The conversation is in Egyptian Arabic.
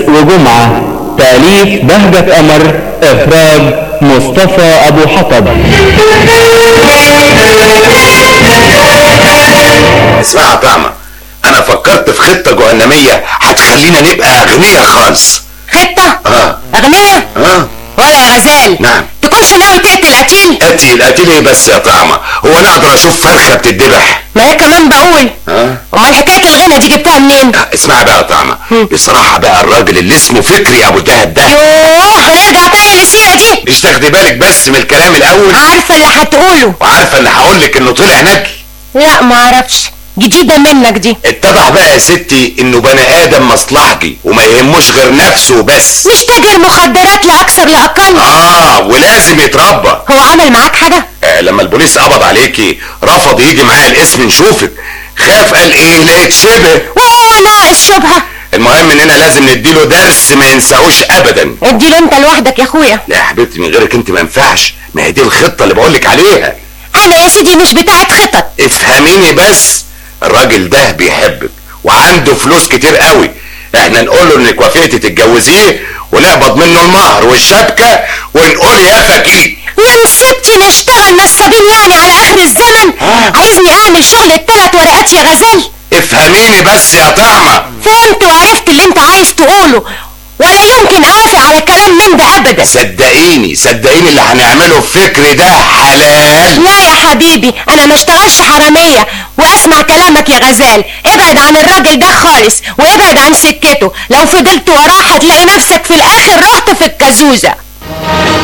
وجمعة تأليف بهجة قمر إخراج مصطفى أبو حطب اسمع يا طعمة انا فكرت في خطة جهنمية هتخلينا نبقى اغنياء خالص خطة اه أغنية اه ولا يا غزال نعم. تكونش ناوي تقتل قتيل قتيل قتيل ايه بس يا طعمة هو انا اقدر اشوف فرخة بتتذبح ما هي كمان بقول اه امال حكاية الغنى دي جبتها منين اسمع بقى يا طعمة بصراحة بقى الراجل اللي اسمه فكري ابو الدهب ده يوه هنرجع تاني للسيرة دي مش تاخدي بالك بس من الكلام الاول عارفة اللي هتقوله وعارفة ان هقول لك انه طلع نجل لا ما اعرفش جديدة منك دي اتضح بقى يا ستي انه بني ادم مصلحجي وما يهموش غير نفسه بس مش تاجر مخدرات لا اكثر لا اقل اه ولازم يتربى هو عمل معاك حاجة آه لما البوليس قبض عليكي رفض يجي معايا الاسم نشوفك خاف قال ايه لا يتشبه وهو ناقص شبهة المهم اننا لازم نديله درس ما ينساهوش ابدا اديله انت لوحدك يا اخويا لا يا حبيبتي من غيرك انت ما ينفعش ما هي دي الخطه اللي بقولك عليها انا يا سيدي مش بتاعت خطط افهميني بس الراجل ده بيحبك وعنده فلوس كتير قوي احنا نقول له انك وافقتي تتجوزيه ونقبض منه المهر والشبكه ونقول يا فكيك وان سبتي نشتغل نصابين يعني على اخر الزمن آه. عايزني اعمل شغل التلات ورقات يا غزال افهميني بس يا طعمه فهمت وعرفت اللي انت عايز تقوله ولا يمكن اوافق على كلام من ده ابدا صدقيني صدقيني اللي هنعمله في فكري ده حلال لا يا حبيبي انا ما اشتغلش حرامية واسمع كلامك يا غزال ابعد عن الراجل ده خالص وابعد عن سكته لو فضلت وراه هتلاقي نفسك في الاخر رحت في الكازوزة